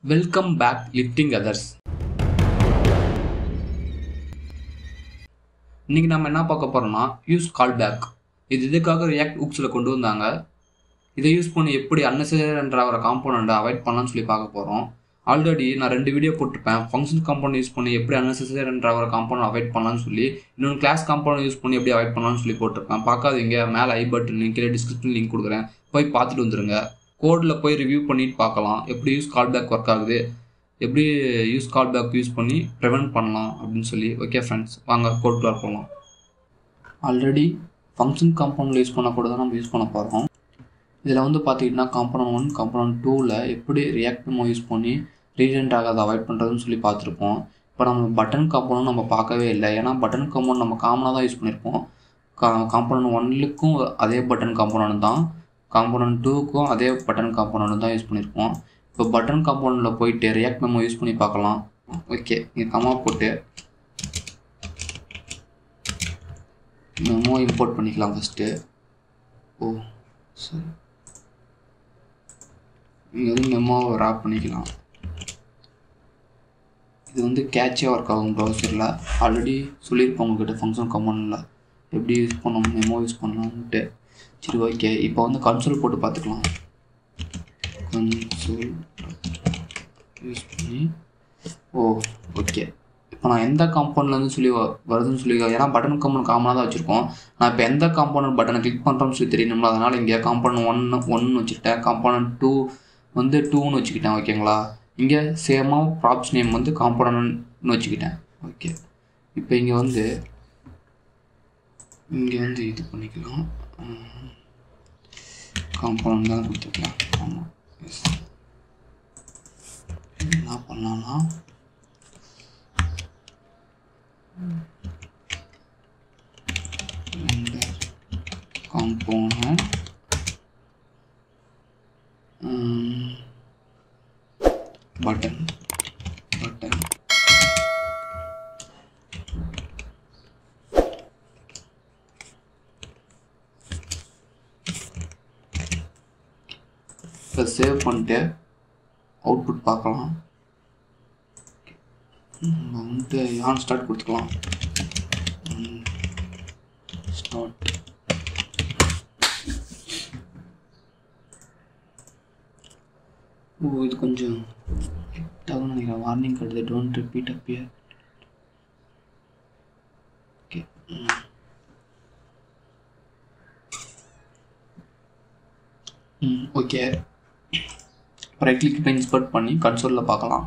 welcome back lifting others இன்னைக்கு நம்ம என்ன பார்க்க போறோம்னா யூஸ் கால் பேக் இது இதுக்காக ரியாக்ட் ஹுக்ஸில் கொண்டு வந்தாங்க இதை யூஸ் பண்ணி எப்படி அன்னெசரின்ற ஒரு காம்பனண்ட்டை அவாய்ட் பண்ணலாம்னு சொல்லி பார்க்க போகிறோம் ஆல்ரெடி நான் ரெண்டு வீடியோ போட்டிருப்பேன் ஃபங்க்ஷன் காம்பவுண்ட் யூஸ் பண்ணி எப்படி அன்னெசரின்ற ஒரு காம்பவுண்ட் அவாய்ட் பண்ணலாம்னு சொல்லி இன்னொன்று கிளாஸ் காம்பவுண்ட் யூஸ் பண்ணி எப்படி அவாய்ட் பண்ணலாம்னு சொல்லி போட்டிருப்பேன் பார்க்காதீங்க மேலே ஐ பட்டன் கீழே டிஸ்கிரிப்ஷன் லிங்க் கொடுக்குறேன் போய் பார்த்துட்டு வந்துருங்க கோடில் போய் ரிவ்யூ பண்ணிட்டு பார்க்கலாம் எப்படி யூஸ் கால் பேக் ஒர்க் ஆகுது எப்படி யூஸ் கால் பேக் யூஸ் பண்ணி ப்ரிவென்ட் பண்ணலாம் அப்படின்னு சொல்லி ஓகே ஃப்ரெண்ட்ஸ் வாங்க கோட்குள்ளே போகலாம் ஆல்ரெடி ஃபங்க்ஷன் காம்பவுண்டில் யூஸ் பண்ண கூட தான் நம்ம யூஸ் பண்ண போகிறோம் இதில் வந்து பார்த்தீங்கன்னா காம்பனண்ட் ஒன் காம்பனண்ட் டூவில் எப்படி ரியாக்ட் மெமோ யூஸ் பண்ணி ரீஜென்ட் ஆகாத அவாய்ட் பண்ணுறதுன்னு சொல்லி பார்த்துருப்போம் இப்போ நம்ம பட்டன் காம்பவுண்ட் நம்ம பார்க்கவே இல்லை ஏன்னா பட்டன் காம்பவுண்ட் நம்ம காமனாக தான் யூஸ் பண்ணியிருப்போம் கா காம்பனண்ட் ஒன்லுக்கும் அதே பட்டன் காம்பனண்ட் தான் காம்பனண்ட் டூக்கும் அதே பட்டன் காம்பனண்ட் தான் யூஸ் பண்ணியிருப்போம் இப்போ பட்டன் காம்பவுண்டில் போயிட்டு ரியாக்ட் மெமோ யூஸ் பண்ணி பார்க்கலாம் ஓகே இங்கே கமா போட்டு மெமோ இம்போர்ட் பண்ணிக்கலாம் ஃபஸ்ட்டு ஓ சரி இங்கே வந்து மெமோவை ராப் பண்ணிக்கலாம் இது வந்து கேட்சியாக ஒர்க் ஆகும் ப்ரௌசரில் ஆல்ரெடி சொல்லியிருப்போம் உங்ககிட்ட ஃபங்க்ஷன் கமெண்டில் எப்படி யூஸ் பண்ணணும் மெமோ யூஸ் பண்ணலாம்ட்டு சரி ஓகே இப்போ வந்து கன்சோல் போட்டு பார்த்துக்கலாம் கன்சோல் யூஸ் பண்ணி ஓ ஓகே இப்போ நான் எந்த காம்பவுண்ட்லேருந்து சொல்லி வ- வருதுன்னு சொல்லி ஏன்னா பட்டன் காம்பவுண்ட் காமனாக தான் வச்சுருக்கோம் நான் இப்போ எந்த காம்பவுண்ட் பட்டனை கிளிக் பண்ணுறோம்னு சொல்லி தெரியணும்ல அதனால் இங்கே காம்பவுண்ட் ஒன்று ஒன்று வச்சுக்கிட்டேன் காம்பவுண்ட் டூ வந்து டூன்னு வச்சுக்கிட்டேன் ஓகேங்களா இங்கே சேமாக ப்ராப்ஸ் நேம் வந்து காம்பவுண்ட்னு வச்சுக்கிட்டேன் ஓகே இப்போ இங்கே வந்து இங்கே வந்து இது பண்ணிக்கலாம் காம்பவுண்ட் தான் கொடுத்துக்கலாம் ஆமாம் எஸ் என்ன பண்ணலாம்னா இந்த காம்பவுண்ட் பட்டன் பட்டன் இப்போ சேவ் பண்ணிட்டு அவுட்புட் பார்க்கலாம் நம்ம வந்துட்டு ஆன் ஸ்டார்ட் கொடுத்துக்கலாம் ஸ்டார்ட் ஓ இது கொஞ்சம் ஆகும் நினைக்கிறேன் வார்னிங் கட்டுது டோன்ட் ரிப்பீட் அப்பியர் ஓகே ம் ஓகே ரைட் கிளிக் பண்ணி இன்ஸ்பர்ட் பண்ணி கன்சோலில் பார்க்கலாம்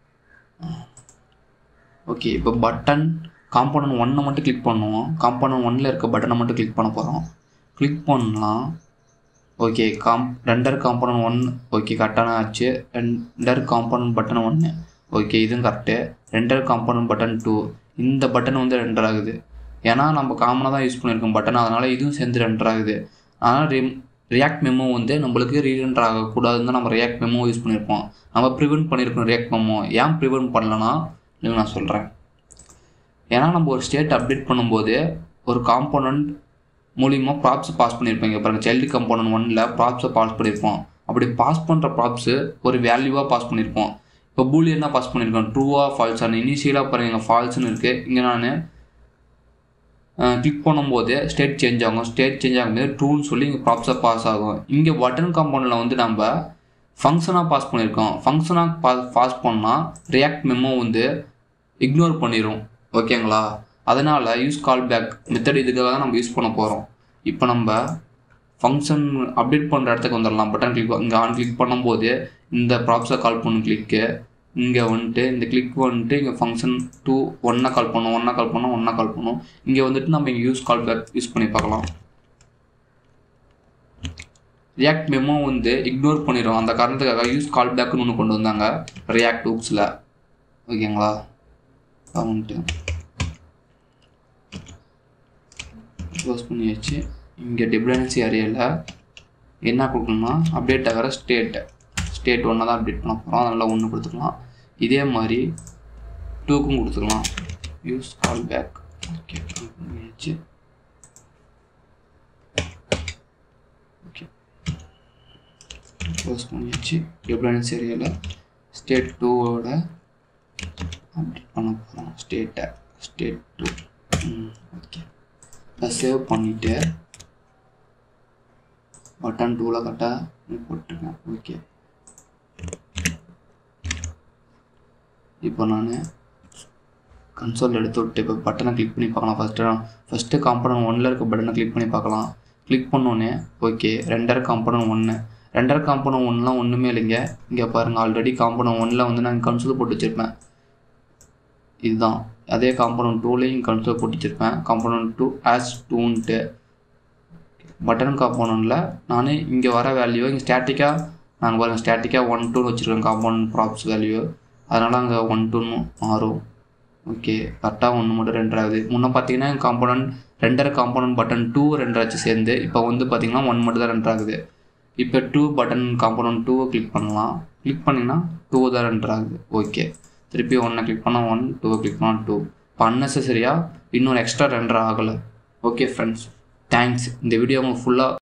ஓகே இப்போ பட்டன் காம்பவுண்ட் ஒன்னை மட்டும் கிளிக் பண்ணுவோம் காம்பவுண்ட் ஒன்னில் இருக்க பட்டனை மட்டும் கிளிக் பண்ண போகிறோம் கிளிக் பண்ணலாம் ஓகே காம் ரெண்டர் காம்பவுண்ட் ஒன் ஓகே கரெக்டான ஆச்சு ரெண்டர் காம்பவுண்ட் பட்டன் ஒன்று ஓகே இதுவும் correct render compound button two இந்த பட்டன் வந்து ரெண்டர் ஆகுது ஏன்னா நம்ம காமனாக தான் யூஸ் பண்ணியிருக்கோம் பட்டன் அதனால் இதுவும் சேர்ந்து ரெண்டர் ஆகுது ஆனால் ரிம் ரியாக்ட் மெமோ வந்து நம்மளுக்கு ரீரெண்டர் ஆகக்கூடாதுன்னு தான் நம்ம ரியாக்ட் மெமோ யூஸ் பண்ணியிருப்போம் நம்ம ப்ரிவென்ட் பண்ணியிருக்கோம் ரியாக்ட் மெமோ ஏன் ப்ரிவென்ட் பண்ணலன்னா இல்லைங்க நான் சொல்கிறேன் ஏன்னா நம்ம ஒரு ஸ்டேட் அப்டேட் பண்ணும்போது ஒரு காம்போனண்ட் மூலியமாக ப்ராப்ஸ் பாஸ் பண்ணியிருப்பீங்க பாருங்க சைல்டு காம்போனன்ட் ஒன்னில் ப்ராப்ஸை பாஸ் பண்ணியிருப்போம் அப்படி பாஸ் பண்ணுற ப்ராப்ஸு ஒரு வேல்யூவாக பாஸ் பண்ணியிருப்போம் இப்போ பூலியன்னா பாஸ் பண்ணியிருக்கோம் ட்ரூவா ஃபால்ஸான இனிஷியலாக பாருங்க ஃபால்ஸ்னு இருக்குது இங்கே நான் கிளிக் பண்ணும்போது ஸ்டேட் சேஞ்ச் ஆகும் ஸ்டேட் சேஞ்ச் ஆகும்போது ட்ரூன்னு சொல்லி இங்கே ப்ராப்ஸாக பாஸ் ஆகும் இங்கே பட்டன் காம்பவுண்டில் வந்து நம்ம ஃபங்க்ஷனாக பாஸ் பண்ணியிருக்கோம் ஃபங்க்ஷனாக பா பாஸ் பண்ணால் ரியாக்ட் மெமோ வந்து இக்னோர் பண்ணிடும் ஓகேங்களா அதனால் யூஸ் கால் பேக் மெத்தட் இதுக்காக தான் நம்ம யூஸ் பண்ண போகிறோம் இப்போ நம்ம ஃபங்க்ஷன் அப்டேட் பண்ணுற இடத்துக்கு வந்துடலாம் பட்டன் கிளிக் இங்கே ஆன் கிளிக் பண்ணும்போது இந்த ப்ராப்ஸை கால் பண்ணும் கிளிக்கு இங்கே வந்துட்டு இந்த கிளிக் வந்துட்டு இங்கே ஃபங்க்ஷன் டூ ஒன்றா கால் பண்ணும் ஒன்றா கால் பண்ணும் ஒன்றா கால் பண்ணும் இங்கே வந்துட்டு நம்ம இங்கே யூஸ் கால் பேக் யூஸ் பண்ணி பார்க்கலாம் ரியாக்ட் மெமோ வந்து இக்னோர் பண்ணிடும் அந்த காரணத்துக்காக யூஸ் கால் பேக்குன்னு ஒன்று கொண்டு வந்தாங்க ரியாக்ட் ஹூக்ஸில் ஓகேங்களா வந்துட்டு க்ளோஸ் பண்ணியாச்சு இங்கே டிபெண்டன்சி ஏரியாவில் என்ன கொடுக்கணும்னா அப்டேட் ஆகிற ஸ்டேட் ஸ்டேட் ஒன்று தான் அப்டேட் பண்ண போகிறோம் அதனால் ஒன்று கொடுத்துக்கலாம் இதே மாதிரி டூக்கும் கொடுத்துக்கலாம் யூஸ் கால் பேக் ஓகே பண்ணியாச்சு ஓகே க்ளோஸ் பண்ணியாச்சு டிபெண்டன்சி ஏரியாவில் ஸ்டேட் டூவோட அப்டேட் பண்ண போகிறோம் ஸ்டேட்டை ஸ்டேட் டூ ஓகே அதை சேவ் பண்ணிவிட்டு பட்டன் டூவில் கரெக்டாக போட்டிருக்கேன் ஓகே இப்போ நான் கன்சோல் எடுத்து விட்டு இப்போ பட்டனை கிளிக் பண்ணி பார்க்கலாம் ஃபஸ்ட்டு ஃபஸ்ட்டு காம்பனன் ஒன்னில் இருக்க பட்டனை கிளிக் பண்ணி பார்க்கலாம் கிளிக் பண்ணோன்னே ஓகே ரெண்டரை காம்பனன் ஒன்று ரெண்டரை காம்பனன் ஒன்றுலாம் ஒன்றுமே இல்லைங்க இங்கே பாருங்கள் ஆல்ரெடி காம்பனன் ஒன்றில் வந்து நான் கன்சோல் போட்டு வச்சுருப்பேன் இதுதான் அதே காம்பனன் டூலேயும் கன்சோல் போட்டு வச்சுருப்பேன் காம்பனன் டூ ஆஸ் டூன்ட்டு பட்டன் காம்பனண்ட்டில் நான் இங்கே வர வேல்யூ இங்கே ஸ்டாட்டிக்காக நாங்கள் பாருங்கள் ஸ்டாட்டிக்காக ஒன் டூன்னு வச்சுருக்கேன் காம்பனன்ட் ப்ராப்ஸ் வேல்யூ அதனால் அங்கே ஒன் டூன்னு மாறும் ஓகே கரெக்டாக ஒன்று மட்டும் ரெண்டராகுது முன்னே பார்த்தீங்கன்னா காம்பனன்ட் ரெண்டரை காம்பனன்ட் பட்டன் டூ ரெண்டராச்சு சேர்ந்து இப்போ வந்து பார்த்தீங்கன்னா ஒன் மட்டும் தான் ரெண்டராகுது இப்போ டூ பட்டன் காம்பனன்ட் டூவை கிளிக் பண்ணலாம் கிளிக் பண்ணிங்கன்னா டூ தான் ரெண்டராகுது ஓகே திருப்பி ஒன்றை கிளிக் பண்ணால் ஒன் டூவை கிளிக் பண்ணால் டூ இப்போ அன்னெசரியாக இன்னொரு எக்ஸ்ட்ரா ரெண்டரை ஆகலை ஓகே ஃப்ரெண்ட்ஸ் தேங்க்ஸ் இந்த வீடியோ அவங்க ஃபுல்லாக